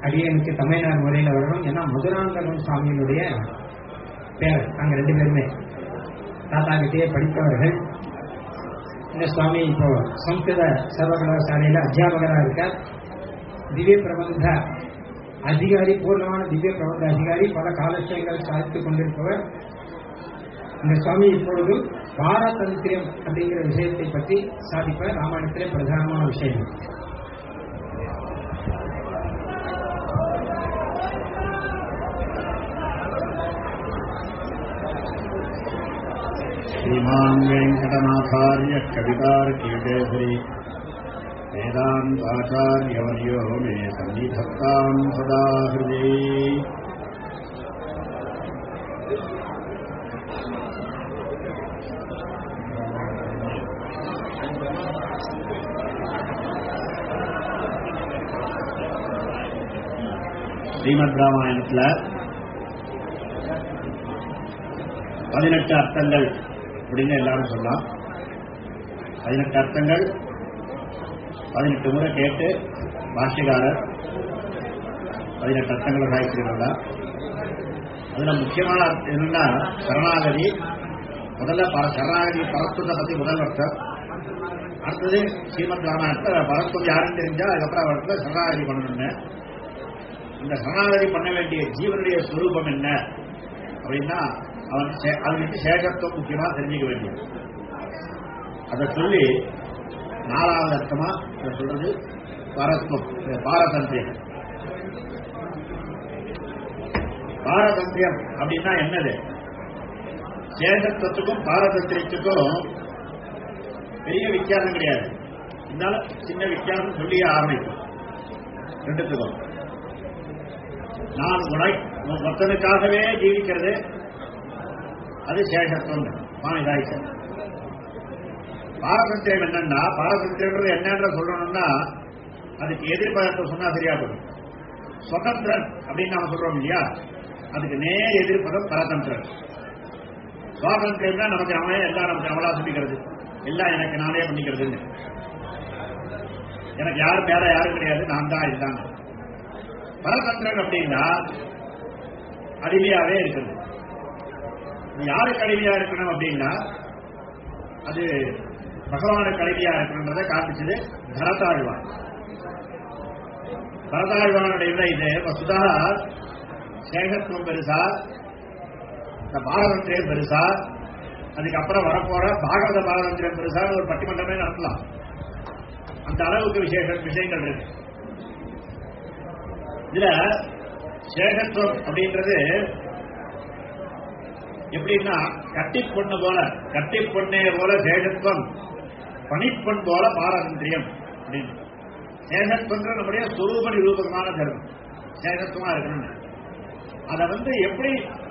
அடியனுக்கு தமிழ்நாடு முறையில் வரணும் ஏன்னா மதுராந்தகம் சுவாமியினுடைய பேர் நாங்க ரெண்டு பேருமே தாத்தா கிட்டேயே படித்தவர்கள் இந்த சுவாமி இப்போ சம்ஸ்கிருத சர்வகலாசாலையில அத்தியாபகரா இருக்கார் திவ்ய பிரபந்த அதிகாரி பூர்ணமான திவ்ய பிரபந்த அதிகாரி பல காலட்சயங்கள் சாதித்துக் கொண்டிருப்பவர் இந்த சுவாமி இப்பொழுது பாரதந்திரியம் அப்படிங்கிற விஷயத்தை பற்றி சாதிப்ப ராமாயணத்திலே பிரதானமான விஷயம் श्रीमान् वेङ्कटनाथार्यः कवितार्कीकेसरी वेदान्ताचार्यवर्यो मे सन्निधत्ताम् सदा हृदि ஸ்ரீமத் ராமாயணத்துல பதினெட்டு அர்த்தங்கள் அப்படின்னு எல்லாரும் சொல்லலாம் பதினெட்டு அர்த்தங்கள் பதினெட்டு முறை கேட்டு பாஷ்யக்காரர் பதினெட்டு அர்த்தங்களை சாய்ச்சிருக்கிறதா அதுல முக்கியமான அர்த்தம் என்னன்னா சரணாகதி முதல்ல பர- சரணாகதி பரத்துவத்தை பத்தி முதல் அர்த்தம் அடுத்தது ஸ்ரீமத் ராமாயணத்துல பரத்துவம் யாருன்னு தெரிஞ்சா அதுக்கப்புறம் அவர்கிட்ட சரணாகதி பண்ணணும்னு இந்த சரணாகதி பண்ண வேண்டிய ஜீவனுடைய ஸ்வரூபம் என்ன அப்படின்னா அவன் சே- அவனுக்கு சேகத்துவம் முக்கியமா தெரிஞ்சுக்க வேண்டியது அதை சொல்லி நாலாவது அர்த்தமா இதை சொல்றது பரத்துவம் இது பாரதந்திரியம் பாரதந்திரியம் அப்படின்னா என்னது சேகத்துவத்துக்கும் பாரதந்திரியத்துக்கும் பெரிய வித்தியாசம் கிடையாது இருந்தாலும் சின்ன வித்தியாசம் சொல்லியே ஆரம்பிக்கும் ரெண்டுத்துக்கும் நான் உடை ஒருத்தனுக்காகவே ஜீவிக்கிறது அது சேஷத்துவம் சுவாமி சாய்ச்சார் பாரதந்திரம் என்னன்னா பாரதந்திரம்ன்றது என்னன்ற சொல்லணும்னா அதுக்கு எதிர்பார்ப்பு சொன்னா சரியா போடும் சுதந்திரன் அப்படின்னு நாம சொல்றோம் இல்லையா அதுக்கு நேர் எதிர்ப்பதம் பரதந்திரன் சுவாதந்திரம்னா நமக்கு அவனே எல்லாம் நமக்கு அவளா சொல்லிக்கிறது எல்லாம் எனக்கு நானே பண்ணிக்கிறதுன்னு எனக்கு யாரும் வேற யாரும் கிடையாது நான் தான் இதுதான் பரதந்திரன் அப்படின்னா அடிமையாவே இருக்கிறது இது யாருக்கு அடிமையா இருக்கணும் அப்படின்னா அது பகவானுக்கு அடிமையா இருக்கணுன்றதை காட்டுச்சது பரதாழ்வான் பரதாழ்வானுடைய இதை இது வசுதா சேகத்துவம் பெருசா இந்த பாரதந்திரியம் பெருசா அதுக்கப்புறம் வரப்போற பாகவத பாரதந்திரியம் பெருசான்னு ஒரு பட்டிமன்றமே நடத்தலாம் அந்த அளவுக்கு விசேஷ விஷயங்கள் இருக்கு இதுல சேகத்துவம் அப்படின்றது எப்படின்னா கட்டி பொண்ணு போல கட்டி பொண்ணே போல சேகத்துவம் பனிப்பொன் போல பாரதந்திரியம் அப்படின்னு சேகத்துவன்ற நம்முடைய சுரூப நிரூபகமான தர்மம் சேகத்துவமா இருக்கணும் அதை வந்து எப்படி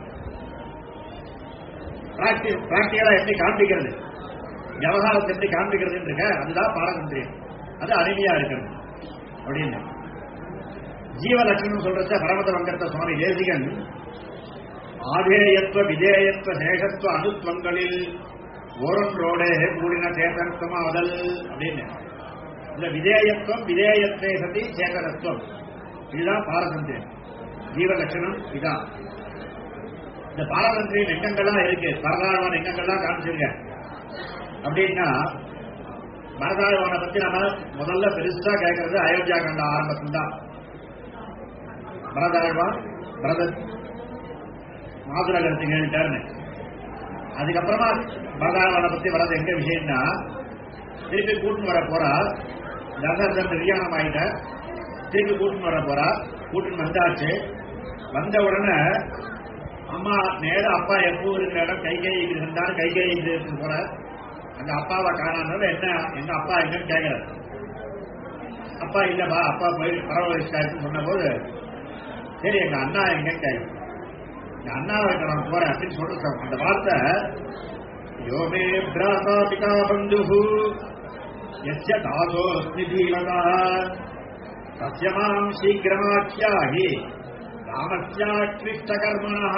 பிராக்டிகலா எப்படி காண்பிக்கிறது விவகாரத்தை எப்படி காண்பிக்கிறதுன்னு இருக்க அதுதான் பாரதந்திரியம் அது அருமையா இருக்கிறது அப்படின்னு ஜீவலட்சணம் சொல்றத பரமத வங்கரத்த சுவாமி தேசிகன் ஆதேயத்துவ விதேயத்துவ சேகத்துவ அனுத்வங்களில் ஓரொன்றோடே கூடின சேதனத்துவமாதல் அப்படின்னு இந்த விதேயத்துவம் விதேயத்தை சதி சேகரத்துவம் இதுதான் பாரதந்திரியம் ஜீவலட்சணம் இதான் இந்த பாரதந்திரியம் எங்கெங்கெல்லாம் இருக்கு பரதாழ்வான எங்கெங்கெல்லாம் காமிச்சிருக்க அப்படின்னா பரதாழ்வானை பத்தி நம்ம முதல்ல பெருசா கேட்கறது அயோத்தியா கண்ட ஆரம்பத்தில் தான் பரதாழ்வான் பரத மாதுரகரத்தை கேட்டாருன்னு அதுக்கப்புறமா பரதாழ்வானை பத்தி வர்றது எங்க விஷயம்னா திருப்பி கூட்டின்னு வர போறா தசரதன் நிர்யாணம் ஆயிட்ட திருப்பி கூட்டின்னு வர போறா கூட்டின்னு வந்தாச்சு வந்த உடனே அம்மா நேர அப்பா எப்போ இருக்கிற இடம் கை கை இருந்தாலும் கை கை போற அந்த அப்பாவை காணாதது என்ன எங்க அப்பா எங்கன்னு கேட்கிறார் அப்பா இல்லப்பா அப்பா போய் பரவலிச்சாருன்னு சொன்ன போது சரி எங்க அண்ணா எங்கன்னு கேட்க எங்க அண்ணாவை நான் போறேன் அப்படின்னு சொல்றது அந்த வார்த்தை யோமே பிராதா பிதா பந்து எஸ்ய தாசோஸ்மி தீலதா தஸ்ய மாம் சீக்கிரமாக்கியாகி ராமஸ்யாக்லிஷ்டகர்மணः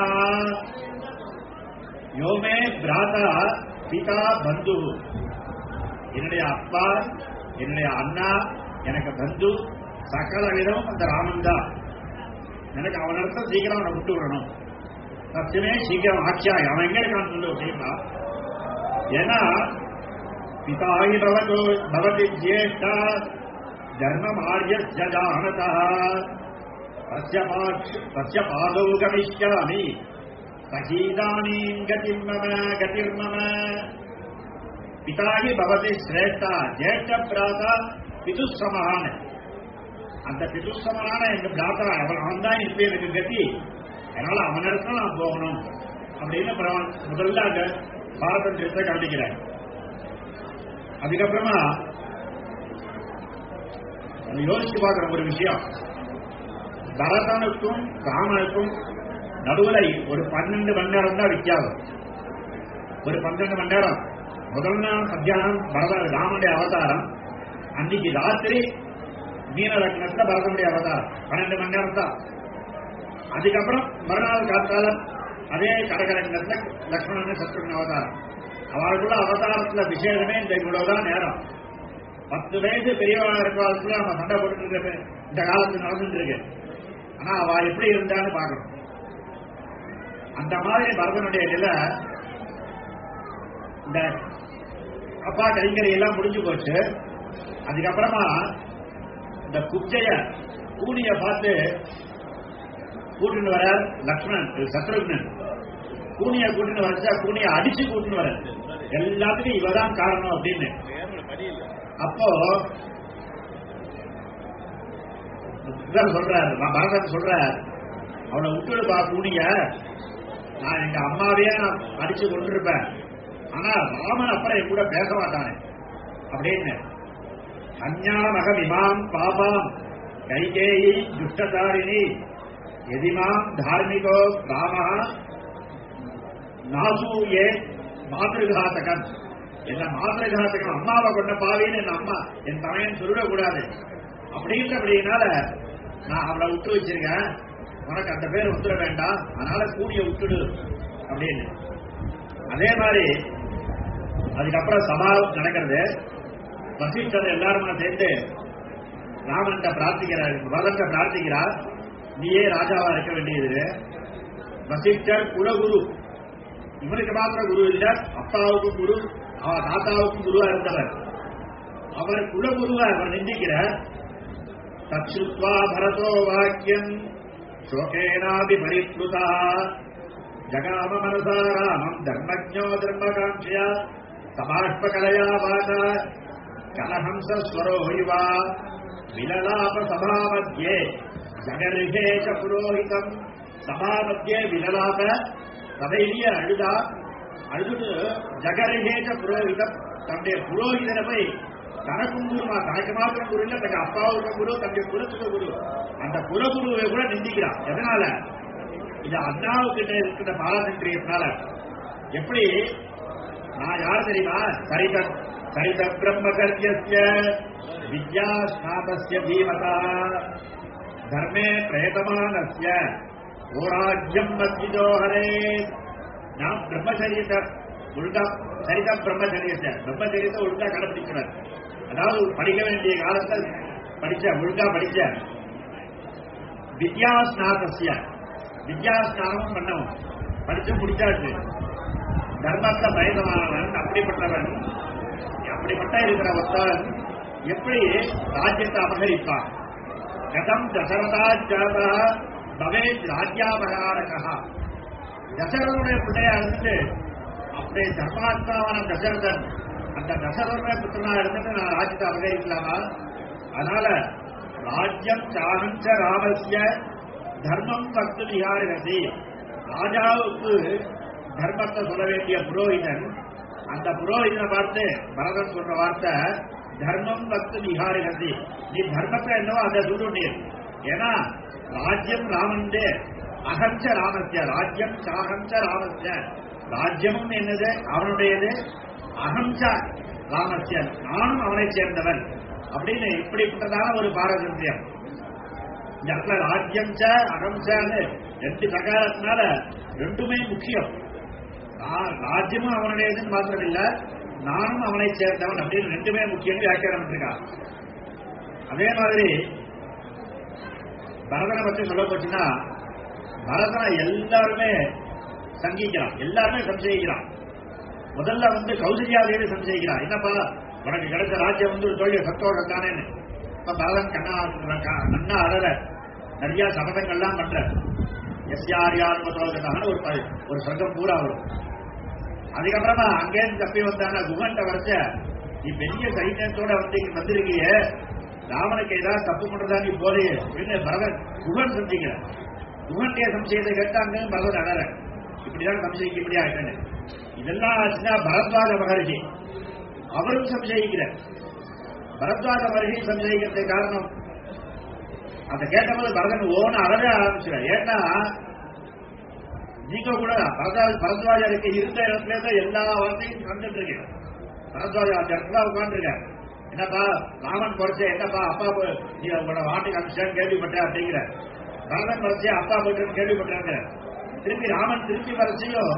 யோமே பிராதா பிதா பந்து என்னுடைய அப்பா என்னுடைய அண்ணா எனக்கு பந்து சகல விதம் அந்த ராமன் தான் எனக்கு அவன் இடத்த சீக்கிரம் அவனை விட்டு விடணும் சத்தியமே சீக்கிரம் ஆட்சியாய் அவன் எங்க இருக்கான்னு சொல்லு அப்படின்னா ஏன்னா பிதாகி பவதோ பவதி ஜேஷ்டா ஜன்மம் ஆர்யஸ்ய ஜானதா தஸ்ய பாக்ஷ தஸ்ய பாதௌ கமிஷ்யாமி சகீதானீம் கதிம் மம கதிர்மம பிதாகி பவதி சிரேஷ்டா ஜேஷ்ட பிராதா பிதுசமான அந்த பிதுசமான எங்க பிராத்தா அவன் அவன் தான் இப்ப எனக்கு கதி அதனால அவனிடத்துல நான் போகணும் அப்படின்னு பிரவன் முதல்ல அங்க பாரதந்திரத்தை காண்பிக்கிறார் அதுக்கப்புறமா நம்ம யோசிச்சு பார்க்கிற ஒரு விஷயம் பரதனுக்கும் ராமனுக்கும் நடுவுல ஒரு பன்னெண்டு மணி நேரம் தான் வித்தியாசம் ஒரு பன்னெண்டு மணி நேரம் முதல் நாள் மத்தியானம் பரத ராமனுடைய அவதாரம் அன்னைக்கு ராத்திரி மீன லக்னத்துல பரதனுடைய அவதாரம் பன்னெண்டு மணி நேரம் தான் அதுக்கப்புறம் மறுநாள் காத்தாலம் அதே கடகலக்னத்துல லக்ஷ்மணன் சத்ருகன் அவதாரம் அவர்களுக்குள்ள அவதாரத்துல விசேஷமே இந்த இவ்வளவுதான் நேரம் பத்து வயசு பெரியவா இருக்கிற நம்ம சண்டை போட்டு இருக்க இந்த காலத்து நடந்துட்டு இருக்கு ஆனா அவ எப்படி இருந்தான்னு பார்க்கணும் அந்த மாதிரி பரதனுடைய நிலை இந்த அப்பா கலிங்கரை எல்லாம் முடிஞ்சு போச்சு அதுக்கப்புறமா இந்த குச்சைய கூனிய பார்த்து கூட்டின்னு வர லக்ஷ்மணன் சத்ருக்னன் கூனிய கூட்டின்னு வரச்சா கூனிய அடிச்சு கூட்டின்னு வர எல்லாத்துக்கும் இவதான் காரணம் அப்படின்னு அப்போ இவர் சொல்றாரு நான் பரதன் சொல்றார் அவனை விட்டுடுப்பா கூனிய நான் எங்க அம்மாவையே நான் அடிச்சு கொண்டிருப்பேன் ஆனா ராமன் அப்புறம் என் கூட பேச மாட்டானே அப்படின்னு அஞ்ஞானமகம் இமாம் பாபாம் கைகேயி துஷ்டதாரிணி எதிமாம் தார்மிகோ ராம நாசூயே மாதிருகாத்தகன் என்ன மாதிருகாத்தகன் அம்மாவை கொண்ட பாவின்னு என் அம்மா என் தமையன் சொல்லிடக்கூடாது அப்படின்றபடினால நான் அவளை விட்டு வச்சிருக்கேன் உனக்கு அந்த பேர் வந்துட வேண்டாம் அதனால கூடிய விட்டுடு அப்படின்னு அதே மாதிரி அதுக்கப்புறம் சபா நடக்கிறது வசிஷ்டர் எல்லாருமா சேர்ந்து ராமன்கிட்ட பிரார்த்திக்கிறார் பரதன்கிட்ட பிரார்த்திக்கிறார் நீயே ராஜாவா இருக்க வேண்டியது வசிஷ்டர் குலகுரு இவனுக்கு மாத்திரம் குரு இல்ல அப்பாவுக்கும் குரு அவ தாத்தாவுக்கும் குருவா இருந்தவர் அவர் குலகுருவா அவர் நிந்திக்கிறார் தச்சுத்வா பரதோ வாக்கியம் சோகேனாபி பரிப்ளுதா ஜகாம மனசா ராமம் தர்மஜோ தர்மகாட்சியா சபாஷ்பகலையா வாத கலஹம்சஸ்வரோ இவா விலலாப சபாமத்தியே ஜகரிகே ச புரோஹிதம் சபாமத்தியே விலலாப சபையிலேயே அழுதா அழுது ஜகரிகே ச புரோஹிதம் தன்னுடைய புரோஹிதனை போய் தனக்கும் குருமா தனக்கு மாத்திரம் குரு இல்ல தனக்கு அப்பாவுக்கு குரு தன்னுடைய குலத்துக்கு குரு அந்த குலகுருவை கூட நிந்திக்கிறான் எதனால இது அண்ணாவுக்கிட்ட இருக்கிற பாரதந்திரியத்தினால எப்படி நான் யார் தெரியுமா சரித சரித பிரம்மகர்யஸ்ய வித்யா ஸ்நாதஸ்ய தீமதா தர்மே பிரேதமானஸ்ய ஓராஜ்யம் மத்திஜோஹரே நான் பிரம்மச்சரியத்தை ஒழுங்கா சரிதா பிரம்மச்சரியத்தை பிரம்மச்சரியத்தை ஒழுங்கா கடைபிடிக்கிறார் அதாவது படிக்க வேண்டிய காலத்தில் படிச்ச ஒழுங்கா படிச்ச வித்யா ஸ்நாதஸ்ய வித்யா ஸ்நானம் பண்ணவன் படிச்சு முடிச்சாச்சு தர்மத்தை பயந்தமானவன் அப்படிப்பட்டவன் அப்படிப்பட்ட இருக்கிற ஒருத்தவன் எப்படி ராஜ்யத்தை அபகரிப்பான் கதம் தசரதா ஜாதா பவேத் ராஜ்யாபகாரகா தசரனுடைய பிள்ளையா இருந்துட்டு அப்படியே தர்மாத்மாவான தசரதன் அந்த தசரனுடைய புத்திரனா இருந்துட்டு நான் ராஜ்யத்தை அபகரிக்கலாமா அதனால ராஜ்யம் சாகஞ்ச ராமஸ்ய தர்மம் பக்து விஹாரகசி ராஜாவுக்கு தர்மத்தை சொல்ல வேண்டிய புரோஹிதன் அந்த புரோஹிதனை பார்த்து பரதன் சொல்ற வார்த்தை தர்மம் பக்து விஹாரகசி நீ தர்மத்தை என்னவோ அதை சொல்லுண்டீர் ஏன்னா ராஜ்யம் ராமந்தே அகஞ்ச ராமஸ்ய ராஜ்யம் சாகஞ்ச ராமஸ்ய ராஜ்யமும் என்னது அவனுடையது அகஞ்ச ராமஸ்ய நானும் அவனை சேர்ந்தவன் அப்படின்னு இப்படிப்பட்டதான ஒரு பாரதந்தியம் இந்த இடத்துல ராஜ்யம் ச அகம்சான்னு ரெண்டு பிரகாரத்தினால ரெண்டுமே முக்கியம் ரா- ராஜ்யமும் அவனுடையதுன்னு மாத்திரம் இல்ல நானும் அவனை சேர்ந்தவன் அப்படின்னு ரெண்டுமே முக்கியம் வியாக்கியானம் பண்ணிருக்கான் அதே மாதிரி பரதனை பற்றி சொல்ல போச்சுன்னா பரதனை எல்லாருமே சங்கிக்கிறான் எல்லாருமே சம்சயிக்கிறான் முதல்ல வந்து கௌசல்யாதேவி சம்சயிக்கிறான் என்னப்பா உனக்கு கிடைச்ச ராஜ்யம் வந்து ஒரு தொழில் சத்தோஷம் தானேன்னு இப்ப பரதன் கண்ணா நன்னா அழற நிறைய சபதங்கள்லாம் பண்ற எஸ்யாரியாத்மதோகத்தான ஒரு ப- ஒரு சங்கம் பூரா வரும் அதுக்கப்புறமா அங்கேருந்து தப்பி வந்தான குகன்ட்ட வரைச்ச நீ பெரிய சைன்யத்தோட வந்து இங்க வந்திருக்கியே ராவனுக்கு ஏதாவது தப்பு பண்றதா நீ போதையே அப்படின்னு பரதன் குகன் சந்திக்கிற குகன்டைய சம்சயத்தை கேட்டாங்க பரதன் அழற இப்படிதான் சம்சயிக்க இப்படி ஆயிட்டேன்னு இதெல்லாம் ஆச்சுன்னா பரத்வாஜ மகர்ஷி அவரும் சம்சயிக்கிறார் பரத்வாஜ மகர்ஷி சம்சயிக்கிறதுக்கு காரணம் அதை கேட்டபோது பரதன் ஓன அறவே ஆரம்பிச்சிடார் ஏன்னா நீங்க கூட பரத்வாஜ பரத்வாஜருக்கு இருந்த இடத்துல தான் எல்லா வார்த்தையும் கண்டுட்டு இருக்கீங்க பரத்வாஜ அந்த இடத்துல உட்காந்துருக்காரு என்னப்பா ராமன் குறைச்ச என்னப்பா அப்பா போ- நீ உங்களோட வாட்டுக்கு அமிச்சான்னு கேள்விப்பட்டேன் அப்படிங்கிற பரதன் குறைச்சி அப்பா போயிட்டு கேள்விப்பட்டேங்கிற திருப்பி ராமன் திருப்பி வரைச்சியும்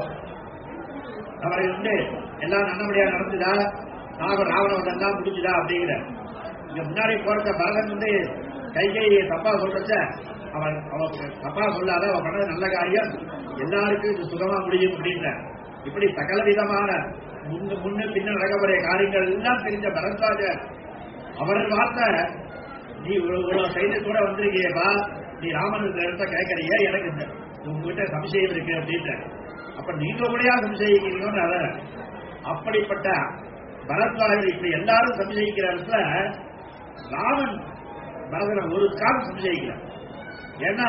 அவரை வந்து எல்லாம் நல்லபடியா நடந்துதா ராவ ராவணவதம் தான் முடிஞ்சுதா அப்படிங்கிற இங்க முன்னாடி போறத பரதன் வந்து கைகை தப்பா சொல்றச்ச அவன் அவன் தப்பா சொல்லாத அவன் பண்ணது நல்ல காரியம் எல்லாருக்கும் இது சுகமா முடியும் அப்படின்ற இப்படி சகல விதமான முன்னு முன்னு பின்ன நடக்கக்கூடிய காரியங்கள் எல்லாம் தெரிஞ்ச பரத்வாஜர் அவர் வார்த்தை நீ இவ்வளவு இவ்வளவு சைன்யத்தோட வந்திருக்கியேப்பா நீ ராமன் இந்த இடத்த கேட்கறிய எனக்கு இந்த உங்ககிட்ட சம்சயம் இருக்கு அப்படின்ற அப்ப நீங்க கூடயா சம்சயிக்கிறீங்கன்னு அத அப்படிப்பட்ட பரத்வாஜர் இப்படி எல்லாரும் சம்சயிக்கிற இடத்துல ராமன் பரதனை ஒரு காலம் சம்சயிக்கிறார் ஏன்னா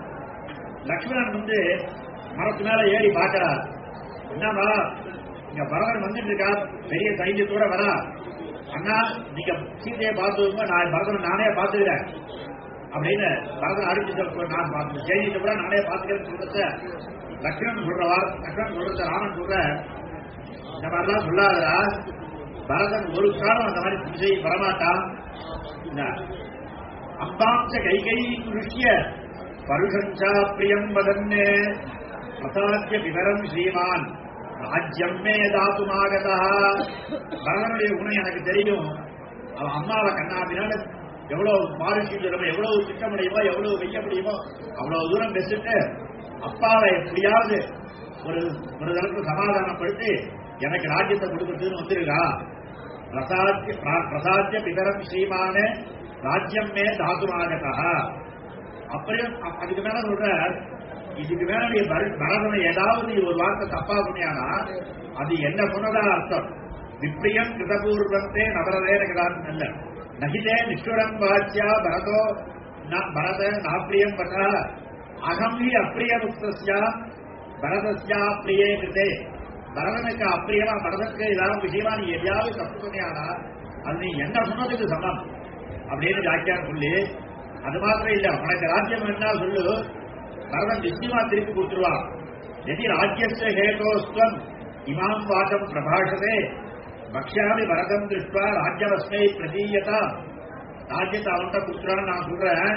லக்ஷ்மணன் வந்து மரத்து மேல ஏறி பார்க்கிறார் என்னமா இங்க பரதன் வந்துட்டு இருக்கா பெரிய சைன்யத்தோட வரா அண்ணா நீங்க சீதையை பார்த்து நான் பரதனை நானே பார்த்துக்கிறேன் அப்படின்னு பரதன் அடிச்சு நான் பார்த்து செய்திட்டு கூட நானே பார்த்துக்கிறேன்னு சொல்றத லக்ஷ்மணன் சொல்ற வார் லக்ஷ்மணன் சொல்றத ராமன் சொல்ற இந்த மாதிரிலாம் சொல்லாதடா பரதன் ஒரு காலம் அந்த மாதிரி செய்தி வரமாட்டான் என்ன? அம்பாம்ச கைகை குருஷ்ய பருஷஞ்சா பிரியம் வதன்னே அசாத்திய விவரம் ஸ்ரீமான் ராஜ்யம் மே தாத்துமாகதா பரதனுடைய குணம் எனக்கு தெரியும் அவன் அம்மாவை கண்ணாபினால எவ்வளவு பாரிசிக்கிறோமோ எவ்வளவு திட்ட முடியுமோ எவ்வளவு வெய்ய முடியுமோ அவ்வளவு தூரம் பெற்றுட்டு அப்பாவை எப்படியாவது ஒரு ஒரு தளத்துக்கு சமாதானப்படுத்தி எனக்கு ராஜ்யத்தை கொடுக்கறதுன்னு வந்திருக்கா பிரசாத்திய பிரா- பிரசாத்திய பிதரம் ஸ்ரீமான ராஜ்யம் மே தாதுமாகதா அப்படியும் அ- அதுக்கு மேல சொல்ற இதுக்கு மேல நீ பர- பரதனை ஏதாவது நீ ஒரு வார்த்தை தப்பா சொன்னியானா அது என்ன சொன்னதா அர்த்தம் விப்ரியம் கிருதபூர்வத்தே நபரதே நகரான் அல்ல நகிதே நிஷ்டுரம் வாச்சியா பரதோ ந- பரத நாப்பிரியம் பட்டா அகம் ஹி அப்பிரியமுக்தஸ்யா பரதஸ்யா பிரியே கிருதே பரதனுக்கு அப்பிரியமா பரதனுக்கு ஏதாவது விஷயமா நீ எதையாவது தப்பு சொன்னியானா அது நீ என்ன சொன்னதுக்கு சமம் அப்படின்னு வியாக்கியானம் சொல்லி அது மாத்திரம் இல்ல உனக்கு ராஜ்யம் என்ன சொல்லு பரதன் நிச்சயமா திருப்பி கொடுத்துருவான் எதி ராஜ்யஸ்ய ஹேதோஸ்வம் இமாம் வாசம் பிரபாஷதே பக்ஷாமி பரதம் திருஷ்டுவா ராஜ்யவஸ்மை பிரதீயதா ராஜ்யத்தை அவன்கிட்ட கொடுத்துறான்னு நான் சொல்றேன்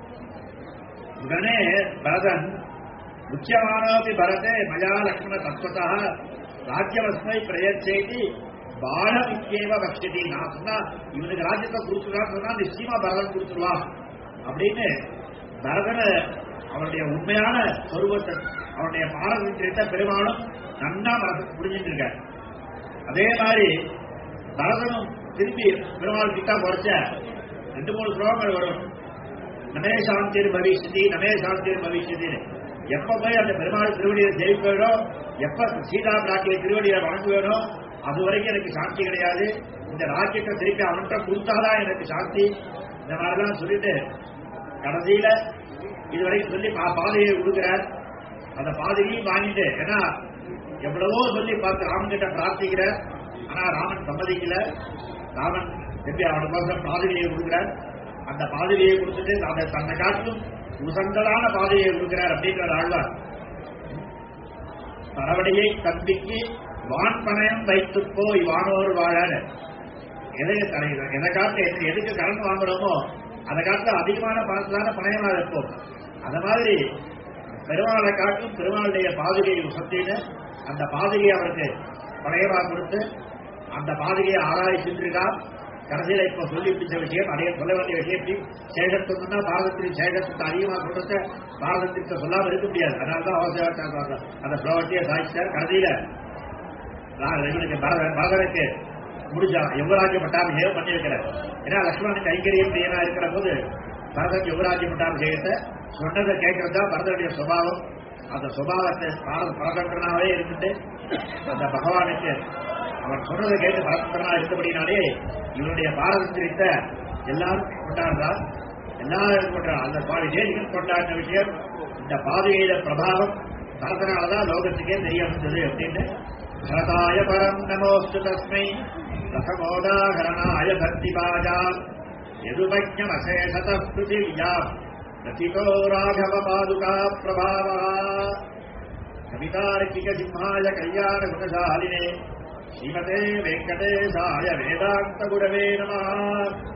உடனே பரதன் முக்கியமானோபி பரதே மயா லக்ஷ்மண தத்துவத்தா ராஜ்யவஸ்மை பிரயச்சேதி பாலமிக்கேவ பக்ஷதி நான் சொன்னா இவனுக்கு ராஜ்யத்தை கொடுத்துருவான்னு சொன்னா நிச்சயமா பரதன் கொடுத்துருவான் அப்படின்னு பரதனை அவனுடைய உண்மையான சொருவத்தை அவனுடைய பாரதந்திரத்தை பெருமாளும் நன்னா மனசு புரிஞ்சுட்டு இருக்கார் அதே மாதிரி பரதனும் திருப்பி பெருமாள் கிட்ட குறைச்ச ரெண்டு மூணு ஸ்லோகங்கள் வரும் நமே சாந்திர் பவிஷ்யதி நமே சாந்திர் பவிஷ்யதின்னு எப்ப போய் அந்த பெருமாள் திருவடியை ஜெயிப்பேனோ எப்ப சீதா பிராட்டியை திருவடியை வணங்குவேனோ அது வரைக்கும் எனக்கு சாந்தி கிடையாது இந்த ராஜ்யத்தை திருப்பி அவன்கிட்ட கொடுத்தாதான் எனக்கு சாந்தி இந்த மாதிரிலாம் சொல்லிட்டு கடைசியில இதுவரைக்கும் சொல்லி பா- பாதையை கொடுக்கிறார் அந்த பாதையையும் வாங்கிட்டு ஏன்னா எவ்வளவோ சொல்லி பார்த்து ராமன் கிட்ட பிரார்த்திக்கிறார் ஆனா ராமன் சம்மதிக்கல ராமன் திருப்பி அவனுக்கு பாதையை கொடுக்கிறார் அந்த பாதையை கொடுத்துட்டு அதை தன்னை காட்டிலும் உசங்களான பாதையை கொடுக்கிறார் அப்படிங்கிற ஆழ்வார் பரவடியை தம்பிக்கு வான் பணயம் வைத்து போய் வானோர் வாழான்னு எதை தரையில எதை காட்டு எது- எதுக்கு கடன் வாங்குறோமோ அதை காட்டு அதிகமான பணத்திலான பணயமா வைப்போம் அந்த மாதிரி பெருமாளை காட்டும் பெருமாளுடைய பாதுகையை உசத்தின்னு அந்த பாதுகையை அவருக்கு பணயமா கொடுத்து அந்த பாதுகையை ஆராய்ச்சிட்டு இருக்கா கடைசியில இப்ப சொல்லி பிடிச்ச விஷயம் அடைய சொல்ல வேண்டிய விஷயத்தையும் சேகத்துவம்னா பாரதத்தின் சேகத்துவத்தை அதிகமா சொல்றத பாரதத்திற்கு சொல்லாம இருக்க முடியாது அதனாலதான் அவசியம் அந்த ஸ்லோகத்தையே சாதிச்சார் கடைசியில நான் இவனுக்கு பரத பரதனுக்கு முடிஞ்சா யுவராஜ்ய பட்டாபிஷேகம் பண்ணி வைக்கிறார் ஏன்னா லக்ஷ்மணனுக்கு ஐங்கரியம் பிரியனா இருக்கிற போது பரதன் யுவராஜ்ய பட்டாபிஷேகத்தை சொன்னதை கேட்கறது தான் பரதனுடைய சுபாவம் அந்த சுபாவத்தை பாரத பரதந்திரனாவே இருந்துட்டு அந்த பகவானுக்கு அவன் சொன்னதை கேட்டு பரதந்திரனா இருந்தபடினாலே இவனுடைய பாரதந்திரித்த எல்லாரும் கொண்டாடுறார் எல்லாரும் கொண்டாடுறார் அந்த சுவாமி தேசிகன் கொண்டாடின விஷயம் இந்த பாதையில பிரபாவம் பரதனாலதான் லோகத்துக்கே தெரிய வந்தது அப்படின்னு பரதாய பரம் நமோஸ்து தஸ்மை ரசமோதாகரணாய பக்திபாஜா यदुमज्ञमशेषतः पृथिव्याम् रचितो राघव पादुका प्रभावः कवितार्किकसिंहाय कल्याणगुणशालिने श्रीमते वेङ्कटेशाय वेदान्तगुरवे नमः